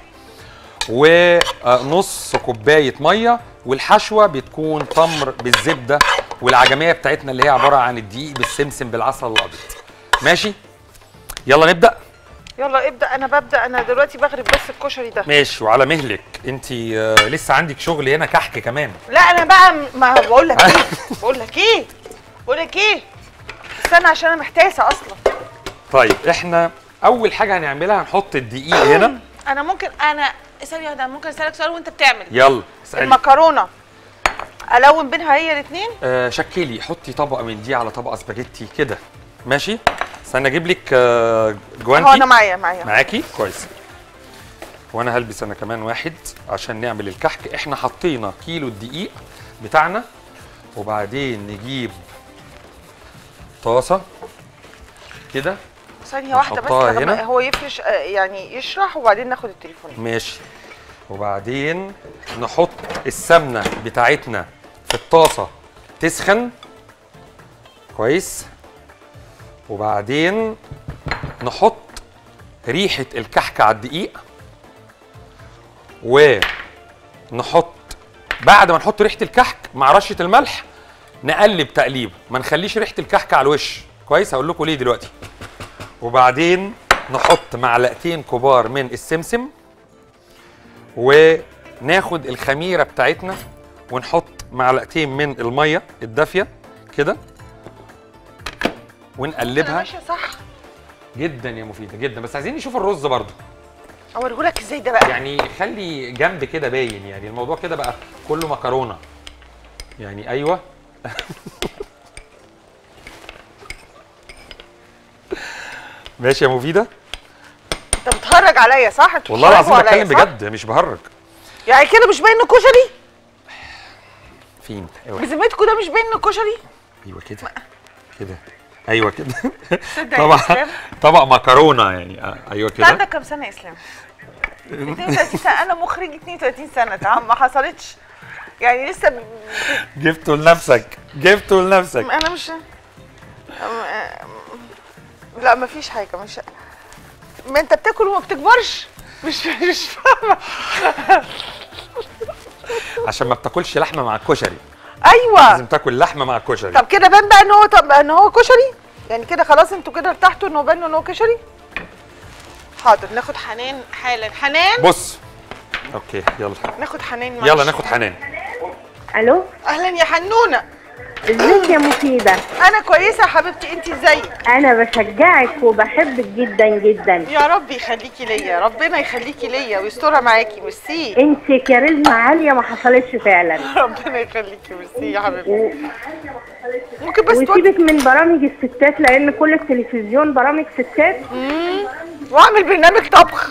ونص كوبايه ميه والحشوه بتكون تمر بالزبده والعجميه بتاعتنا اللي هي عباره عن الدقيق بالسمسم بالعسل الابيض ماشي يلا نبدا يلا ابدا انا ببدا انا دلوقتي بغرف بس الكشري ده ماشي وعلى مهلك انت لسه عندك شغل هنا كحك كمان لا انا بقى م- ما بقول لك ايه بقول لك ايه بقول لك ايه استنى عشان انا محتاسه اصلا طيب احنا اول حاجه هنعملها هنحط الدقيق هنا انا ممكن انا ثانيه واحده ممكن اسالك سؤال وانت بتعمل يلا اسالي المكرونه الون بينها هي الاثنين آه شكلي حطي طبقه من دي على طبقه سباجيتي كده ماشي استنى اجيب لك آه هو جوانتي انا معايا معايا معاكي كويس وانا هلبس انا كمان واحد عشان نعمل الكحك احنا حطينا كيلو الدقيق بتاعنا وبعدين نجيب طاسه كده ثانيه واحده بس نحطها لما هنا. هو يفرش آه، يعني يشرح وبعدين ناخد التليفون ماشي وبعدين نحط السمنه بتاعتنا في الطاسه تسخن كويس وبعدين نحط ريحه الكحك على الدقيق ونحط بعد ما نحط ريحه الكحك مع رشه الملح نقلب تقليب ما نخليش ريحه الكحك على الوش كويس هقول لكم ليه دلوقتي وبعدين نحط معلقتين كبار من السمسم وناخد الخميره بتاعتنا ونحط معلقتين من الميه الدافيه كده انا ونقلبها ماشيه صح جدا يا مفيده جدا بس عايزين نشوف الرز برضو اوريهولك ازاي ده بقى يعني خلي جنب كده باين يعني الموضوع كده بقى كله مكرونه يعني ايوه ماشي يا مفيده انت بتهرج عليا صح انتوا والله العظيم بتهرجوا عليا، بتكلم صح؟ بجد مش بهرج يعني كده مش باين انه كشري فين ايوه بذمتكم ده مش باين انه كشري ايوه كده كده ايوه كده تصدق يا طبعا إسلام؟ طبق مكرونه يعني آه، ايوه انت كده عندك كام سنه يا اسلام 32 سنه انا مخرج 32 سنه تمام ما حصلتش يعني لسه ب... جبته لنفسك جبته لنفسك انا مش لا ما فيش حاجه مش ما انت بتاكل وما بتكبرش مش مش فاهمه عشان ما بتاكلش لحمه مع الكشري ايوه لازم تاكل لحمه مع الكشري طب كده بان بقى ان هو طب ان هو كشري يعني كده خلاص انتوا كده ارتحتوا ان هو بان ان هو كشري حاضر ناخد حنان حالا حنان بص اوكي يلا ناخد حنان يلا معلش. ناخد حنان الو اهلا يا حنونه ازيك يا مفيده انا كويسه يا حبيبتي انت ازيك انا بشجعك وبحبك جدا جدا يا رب يخليكي ليا ربنا يخليكي ليا ويسترها معاكي ميرسي انت كاريزما عاليه ما حصلتش فعلا ربنا يخليكي ميرسي يا حبيبتي ممكن بس تقولي وسيبك من برامج الستات لان كل التلفزيون برامج ستات واعمل برنامج طبخ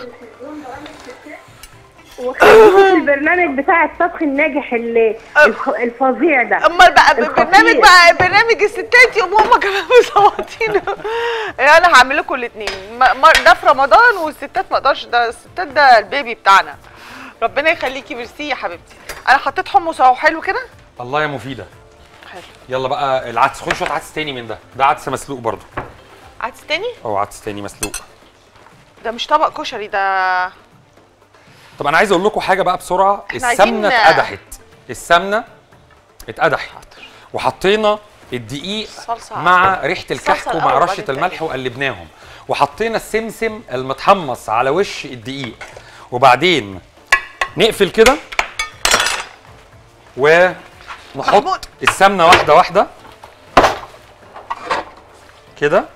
وخليكي في البرنامج بتاع الطبخ الناجح اللي الف- الفظيع ده امال بقى الخطير. برنامج بقى برنامج الستات يقوموا هما كمان مصوتين انا هعمل لكم الاثنين ده في رمضان والستات ما اقدرش ده الستات ده البيبي بتاعنا ربنا يخليكي ميرسي يا حبيبتي انا حطيت حمص اهو حلو كده الله يا مفيده حلو يلا بقى العدس خد شويه عدس تاني من ده ده عدس مسلوق برضو عدس تاني او عدس تاني مسلوق ده مش طبق كشري ده طب انا عايز اقول لكم حاجه بقى بسرعه إحنا عايزين- السمنه اتقدحت السمنه اتقدحت وحطينا الدقيق صلصة مع ريحه الكحك الصلصة ومع الأول رشه بعدين الملح وقلبناهم وحطينا السمسم المتحمص على وش الدقيق وبعدين نقفل كده ونحط محمود. السمنه واحده واحده كده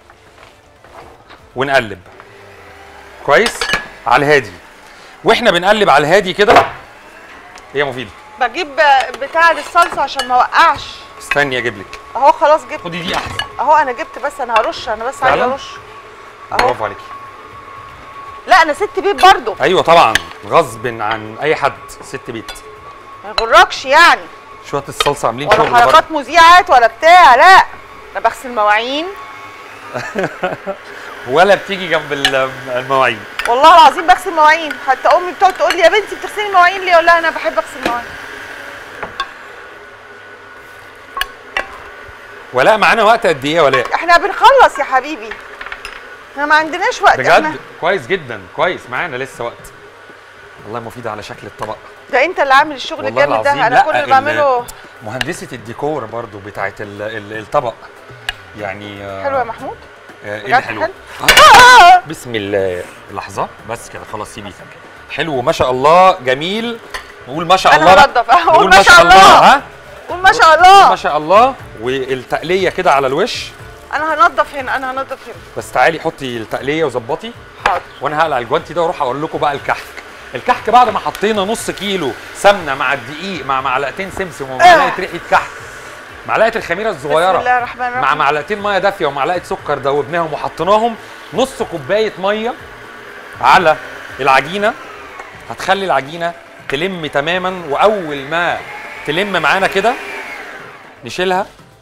ونقلب كويس على الهادي واحنا بنقلب على الهادي كده هي مفيده بجيب بتاع الصلصه عشان ما اوقعش استني اجيب لك اهو خلاص جبت خدي دي احسن اهو انا جبت بس انا هرش انا بس عايزه فعلا؟ ارش اهو برافو عليكي لا انا ست بيت برضو ايوه طبعا غصب عن اي حد ست بيت ما يغركش يعني شويه الصلصه عاملين ولا شغل برضه حركات مذيعات ولا بتاع لا انا بغسل مواعين ولا بتيجي جنب ال- المواعين والله العظيم بغسل مواعين حتى امي بتقعد تقول لي يا بنتي بتغسلي مواعين ليه اقول لها انا بحب اغسل مواعين ولا معانا وقت قد ايه يا ولاء احنا بنخلص يا حبيبي احنا ما عندناش وقت بجد احنا كويس جدا كويس معانا لسه وقت والله مفيده على شكل الطبق ده انت اللي عامل الشغل والله الجامد ده العظيم انا لا، كل اللي ال- بعمله مهندسه الديكور برضو بتاعت ال- ال- الطبق يعني آه، حلو يا محمود آه، ايه بجد اللي حلو حلو؟ آه. بسم الله لحظه بس كده خلاص سيبيه حلو ما شاء الله جميل نقول ما شاء أنا الله بقى. هنضف. أه، قول نقول ما شاء الله. ها قول ما شاء ما الله شاء الله والتقليه كده على الوش انا هنضف هنا انا هنضف هنا بس تعالي حطي التقليه وظبطي حاضر وانا هقلع الجوانتي ده واروح اقول لكم بقى الكحك الكحك بعد ما حطينا نص كيلو سمنه مع الدقيق مع معلقتين سمسم ومعلقه ريحه كحك معلقه الخميره الصغيره بسم الله الرحمن الرحيم مع معلقتين ميه دافيه ومعلقه سكر دوبناهم وحطيناهم نص كوبايه ميه على العجينه هتخلي العجينه تلم تماما واول ما تلم معانا كده نشيلها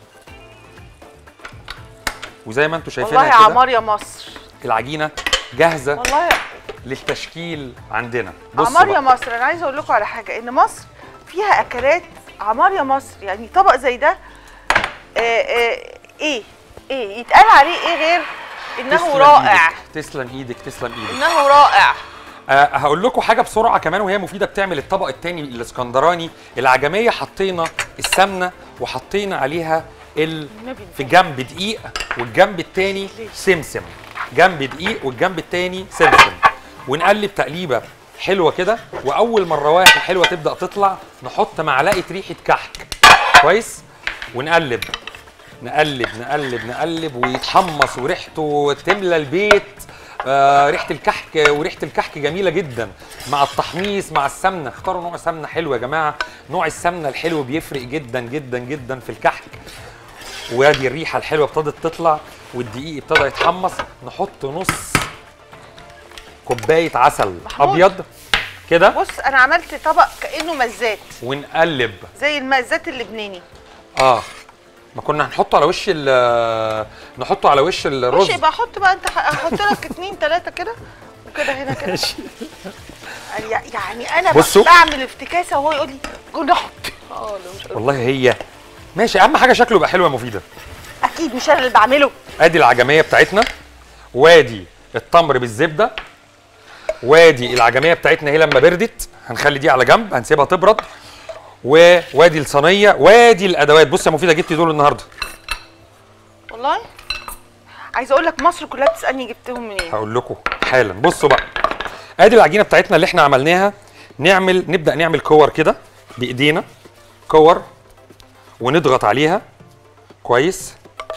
وزي ما انتم شايفينها والله يا كده عمار يا مصر العجينه جاهزه والله للتشكيل عندنا بصوا عمار يا بقى. مصر انا عايزه اقول لكم على حاجه ان مصر فيها اكلات عمار يا مصر يعني طبق زي ده آه آه ايه ايه يتقال عليه ايه غير انه تسلم رائع إيدك. تسلم ايدك تسلم ايدك انه رائع أه هقول لكم حاجه بسرعه كمان وهي مفيده بتعمل الطبق الثاني الاسكندراني العجميه حطينا السمنه وحطينا عليها ال... النبي في جنب دقيق والجنب الثاني سمسم جنب دقيق والجنب الثاني سمسم ونقلب تقليبه حلوه كده واول ما الروائح الحلوه تبدا تطلع نحط معلقه ريحه كحك كويس ونقلب نقلب نقلب نقلب ويتحمص وريحته تملى البيت آه ريحه الكحك وريحه الكحك جميله جدا مع التحميص مع السمنه اختاروا نوع سمنه حلو يا جماعه نوع السمنه الحلو بيفرق جدا جدا جدا في الكحك وادي الريحه الحلوه ابتدت تطلع والدقيق ابتدى يتحمص نحط نص كوبايه عسل محمود. ابيض كده بص انا عملت طبق كانه مزات ونقلب زي المزات اللبناني اه ما كنا هنحطه على وش ال نحطه على وش الرز مش يبقى احط بقى انت هحط لك اتنين تلاته كده وكده هنا كده يعني يعني انا بصوا. بعمل افتكاسه وهو يقول لي قول نحط اه لا مش قادرة. والله هي ماشي اهم حاجه شكله يبقى حلو يا مفيده اكيد مش انا اللي بعمله ادي العجميه بتاعتنا وادي التمر بالزبده وادي العجميه بتاعتنا هي لما بردت هنخلي دي على جنب هنسيبها تبرد ووادي الصينيه وادي الادوات بص يا مفيده جبتي دول النهارده والله عايزه اقول لك مصر كلها بتسالني جبتهم منين هقول لكم حالا بصوا بقى ادي العجينه بتاعتنا اللي احنا عملناها نعمل نبدا نعمل كور كده بايدينا كور ونضغط عليها كويس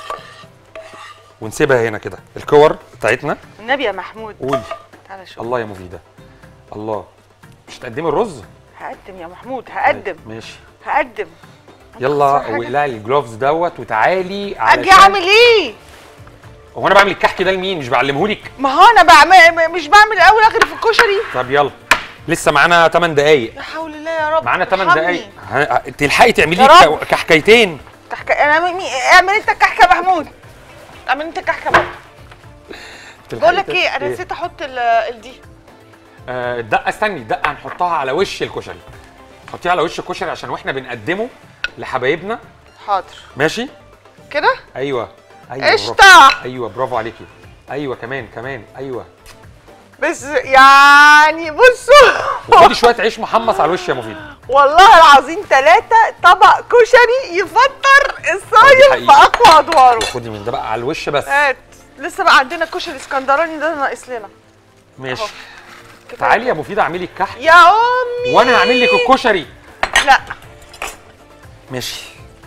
ونسيبها هنا كده الكور بتاعتنا النبي يا محمود قولي تعالى شوف الله يا مفيده الله مش تقدمي الرز هقدم يا محمود هقدم ماشي هقدم يلا أخسر حاجة؟ واقلعي الجلوفز دوت وتعالي اجي علشان اعمل ايه هو انا بعمل الكحك ده لمين مش بعلمهولك ما هو انا بعمل مش بعمل اول اخر في الكشري طب يلا لسه معانا 8 دقايق لا حول الله يا رب معانا 8 ارحمني. دقايق ه- تلحقي تعملي يا لي رب. ك- كحكايتين كحكه انا مي... اعمل انت الكحكه يا محمود اعمل انت الكحكه بقى تلحقي بقول لك ت- ايه انا نسيت احط ال- الدي آه، الدقه استني الدقه هنحطها على وش الكشري حطيها على وش الكشري عشان واحنا بنقدمه لحبايبنا حاضر ماشي كده ايوه ايوه برافو. قشطه ايوه برافو عليكي ايوه كمان كمان ايوه بس يعني بصوا وخدي شويه عيش محمص على الوش يا مفيد والله العظيم ثلاثة طبق كشري يفطر دي الصايم حقيقة. في أقوى أدواره خدي من ده بقى على الوش بس هات لسه بقى عندنا كشري اسكندراني ده ناقص لنا ماشي أهو. كفاية. تعالي يا مفيده اعملي الكحك يا أمي وانا هعمل لك الكشري لا ماشي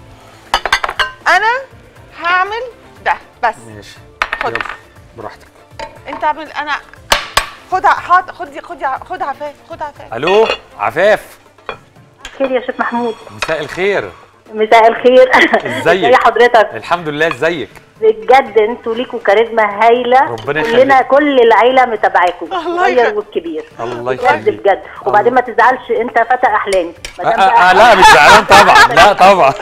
أنا هعمل ده بس ماشي خد. يلا براحتك أنت اعمل أنا خدها حاض خد خد خد عفاف خد عفاف الو عفاف خير يا شيخ محمود مساء الخير مساء الخير ازيك؟ ازي حضرتك الحمد لله ازيك بجد انتوا ليكوا كاريزما هايله ربنا كلنا يخليك. كل العيله متابعاكم الله الصغير يخليك. والكبير الله بجد يخليك بجد وبعدين ما تزعلش انت فتى احلامي ما آه دام آه بقى آه لا مش زعلان طبعا لا طبعا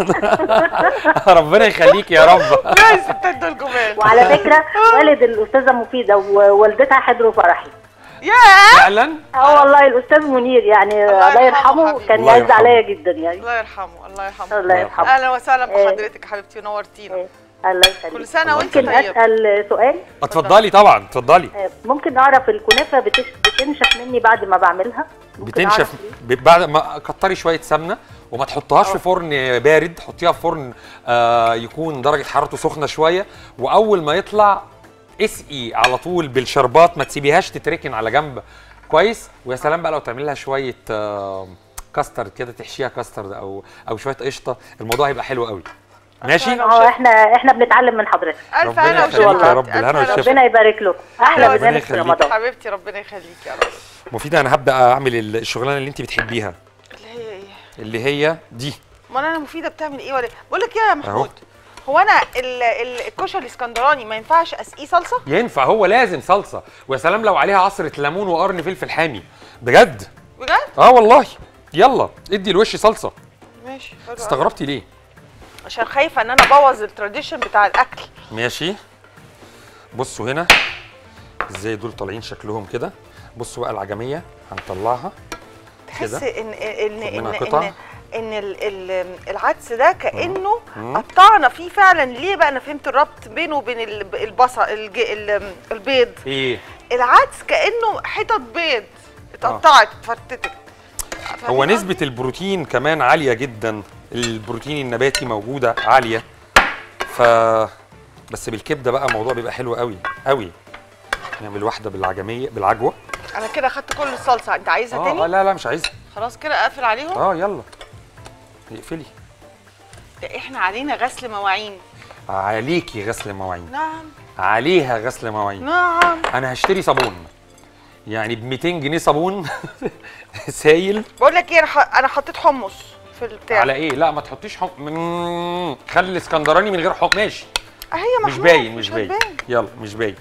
ربنا يخليك يا رب يا ستات دول جمال وعلى فكره والد الاستاذه مفيده ووالدتها حضروا فرحي يا فعلا اه والله الاستاذ منير يعني الله الله يرحمه يرحمه حبيبي. كان الله يعز يرحمه. عليا جدا يعني الله يرحمه الله يرحمه الله يرحمه اهلا وسهلا إيه. بحضرتك يا حبيبتي ونورتينا إيه، الله يخليك كل سنه وانت ممكن طيب اسال سؤال اتفضلي طبعا اتفضلي آه، ممكن اعرف الكنافه بتش- بتنشف مني بعد ما بعملها ممكن بتنشف أعرف ليه؟ ب- بعد ما كتري شويه سمنه وما تحطهاش في فرن بارد حطيها في فرن آه يكون درجه حرارته سخنه شويه واول ما يطلع اسقي على طول بالشربات ما تسيبيهاش تتركن على جنب كويس ويا سلام بقى لو تعمل لها شويه آه كاسترد كده تحشيها كاسترد او او شويه قشطه الموضوع هيبقى حلو قوي ماشي أهلا اه احنا احنا بنتعلم من حضرتك الف ربنا انا يخليك وشفا يا رب، الهنا والشفا. ربنا يبارك لكم احلى ربنا برنامج في يخليك. رمضان حبيبتي ربنا يخليك يا رب مفيده انا هبدا اعمل الشغلانه اللي انت بتحبيها اللي هي ايه اللي هي دي ما انا مفيده بتعمل ايه ولا بقول لك ايه يا محمود هو انا ال- ال- الكشري الاسكندراني ما ينفعش اسقيه صلصه ينفع هو لازم صلصه ويا سلام لو عليها عصره ليمون وقرن فلفل حامي بجد بجد اه والله يلا ادي الوش صلصه ماشي حلو أوي. استغربتي ليه عشان خايفه ان انا ابوظ التراديشن بتاع الاكل ماشي بصوا هنا ازاي دول طالعين شكلهم كده بصوا بقى العجميه هنطلعها تحس كده. ان ان خد ان منها ان قطع. ان, إن ال- ال- العدس ده كانه مم. قطعنا فيه فعلا ليه بقى انا فهمت الربط بينه وبين ال- البصل الج- ال- البيض ايه العدس كانه حتت بيض اتقطعت اتفتتت هو فاهمين نسبه البروتين كمان عاليه جدا البروتين النباتي موجوده عاليه ف بس بالكبده بقى الموضوع بيبقى حلو قوي قوي نعمل واحده بالعجميه بالعجوه قصدي؟ انا كده خدت كل الصلصه انت عايزها اه تاني آه، لا لا مش عايزها خلاص كده اقفل عليهم اه يلا اقفلي ده احنا علينا غسل مواعين عليكي غسل مواعين نعم عليها غسل مواعين نعم انا هشتري صابون يعني ب 200 جنيه صابون سايل بقول لك ايه انا ح- انا حطيت حمص في البتاع على ايه لا ما تحطيش حم مم، خلي الاسكندراني من غير حم ماشي اهي مش محمود باين مش باين هتبان. يلا مش باين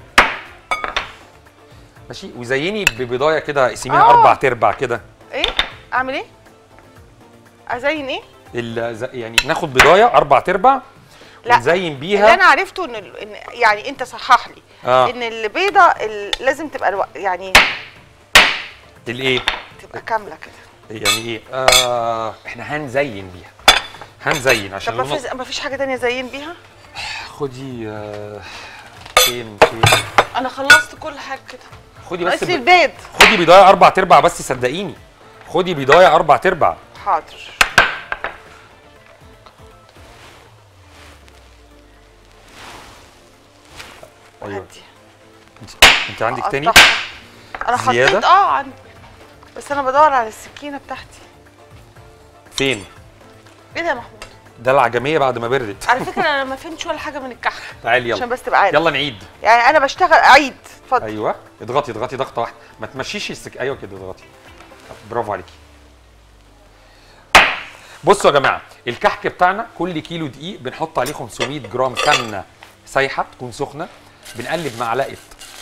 ماشي وزيني ببضايه كده اقسميها آه. اربع تربع كده ايه اعمل ايه ازين ايه ال- ز- يعني ناخد بضايه اربع تربع لا. ونزين اللي بيها انا عرفته ان, ال- إن يعني انت صحح لي آه. ان البيضه ال- لازم تبقى الو... يعني الايه تبقى كامله كده يعني ايه آه احنا هنزين بيها هنزين عشان طب ما لونه- فيش ما فيش حاجه تانية زين بيها خدي آه فين فين انا خلصت كل حاجه كده خدي ناقص بس لي ب... البيض خدي بضايه اربع تربع بس صدقيني خدي بضايه اربع تربع حاضر ايوه هدي انت, انت عندك تاني أقطعها. انا زيادة؟ حطيت اه عندي بس انا بدور على السكينه بتاعتي فين ايه ده يا محمود ده العجميه بعد ما بردت على فكره انا ما فهمتش ولا حاجه من الكحك تعالي عشان يلا بس تبقى عارف يلا نعيد يعني انا بشتغل عيد اتفضل ايوه اضغطي اضغطي ضغطه واحده ما تمشيش السك ايوه كده اضغطي برافو عليكي بصوا يا جماعه الكحك بتاعنا كل كيلو دقيق بنحط عليه 500 جرام سمنه سايحه تكون سخنه بنقلب معلقه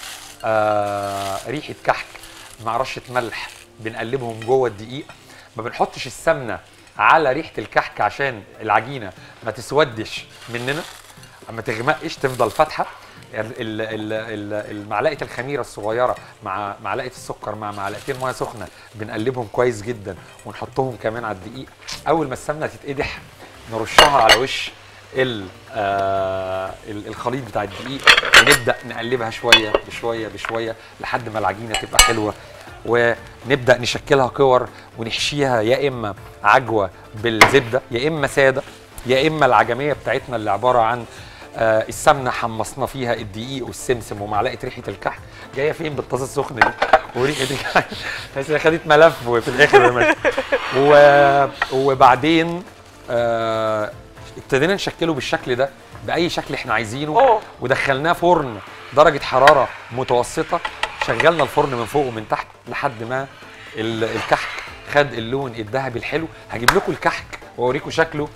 آه ريحه كحك مع رشه ملح بنقلبهم جوه الدقيق ما بنحطش السمنه على ريحه الكحك عشان العجينه ما تسودش مننا اما تغمقش تفضل فاتحه ال- ال- ال- ال- المعلقه الخميره الصغيره مع معلقه السكر مع معلقتين ميه سخنه بنقلبهم كويس جدا ونحطهم كمان على الدقيق اول ما السمنه تتقدح نرشها على وش ال- آه، ال- الخليط بتاع الدقيق ونبدا نقلبها شويه بشويه بشويه لحد ما العجينه تبقى حلوه ونبدا نشكلها كور ونحشيها يا اما عجوه بالزبده يا اما ساده يا اما العجميه بتاعتنا اللي عباره عن آه السمنه حمصنا فيها الدقيق والسمسم ومعلقه ريحه الكحك جايه فين بالطاسه السخنه دي وريحه الكحك تحس إنها خدت ملف وفي الاخر رمت. و... وبعدين آه ابتدينا نشكله بالشكل ده باي شكل احنا عايزينه أوه. ودخلناه فرن درجه حراره متوسطه شغلنا الفرن من فوق ومن تحت لحد ما ال- الكحك خد اللون الذهبي الحلو هجيب لكم الكحك واوريكم شكله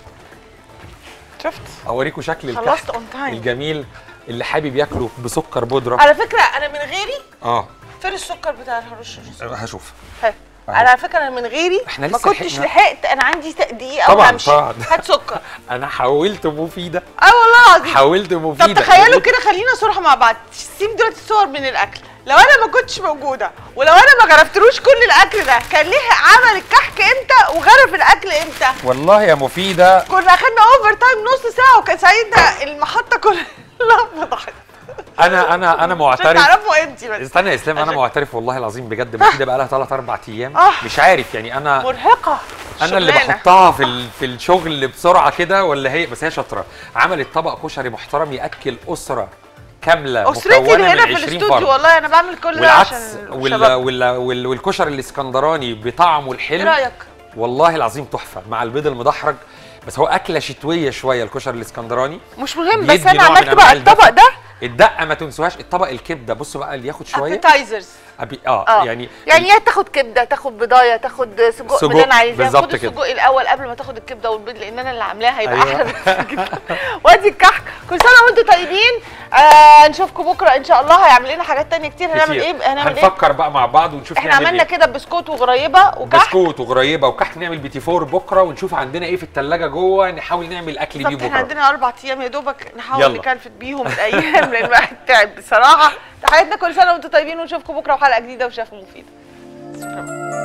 شفت اوريكم شكل خلصت الكحك اون تايم الجميل اللي حابب ياكله بسكر بودره على فكره انا من غيري اه فين السكر بتاع الهرش هشوف ها. انا على فكره انا من غيري إحنا ما لسه كنتش لحقنا. لحقت انا عندي دقيقه او طبعاً، همشي طبعاً. هات سكر انا حاولت مفيده اه والله العظيم حاولت طب مفيده تخيلوا كده خلينا صراحه مع بعض سيب دلوقتي الصور من الاكل لو انا ما كنتش موجوده ولو انا ما غرفتلوش كل الاكل ده كان ليه عمل الكحك امتى وغرف الاكل امتى والله يا مفيده كنا اخدنا اوفر تايم نص ساعه وكان ساعتها المحطه كلها فضحت انا انا انا عشان معترف تعرفوا انت بس استنى يا اسلام انا عشان- معترف والله العظيم بجد مفيده بقى لها 3 4 ايام آه. مش عارف يعني انا مرهقه انا اللي شغلانة. بحطها في ال- في الشغل بسرعه كده ولا هي بس هي شاطره عملت طبق كشري محترم ياكل اسره كامله اسرتي مكونه اللي من هنا في 20 الاستوديو فرد والله انا بعمل كل ده والعدس عشان وال الشباب. وال وال والكشري الاسكندراني بطعمه ايه الحلو رايك؟ والله العظيم تحفه مع البيض المدحرج بس هو اكله شتويه شويه الكشري الاسكندراني مش مهم بس بيدي انا نوع من عملت أنواع بقى الطبق الدفء. ده الدقه ما تنسوهاش الطبق الكبده بصوا بقى اللي ياخد شويه ابيتايزرز أبي اه, اه يعني يعني يا تاخد كبده تاخد بضايه تاخد سجق, سجق، من اللي انا عايزاه بالظبط خد كده. السجق الاول قبل ما تاخد الكبده والبيض لان انا اللي عاملاها هيبقى أيوة. احلى بكتير جدا وادي الكحك كل سنه وانتم طيبين آه نشوفكم بكره ان شاء الله هيعمل لنا حاجات تانية كتير هنعمل كتير. ايه هنعمل ايه هنفكر بقى مع بعض ونشوف احنا نعمل عملنا إيه. كده بسكوت وغريبه وكحك بسكوت وغريبه وكحك نعمل بيتي فور بكره ونشوف عندنا ايه في الثلاجه جوه نحاول نعمل اكل بيه بالظبط احنا بكره عندنا اربع ايام يا دوبك نحاول يلا. نكلفت بيهم الايام لان الواحد تعب بصراحه تحياتنا كل سنه وانتم طيبين ونشوفكم بكره وحلقه جديده وشاف مفيده شكرا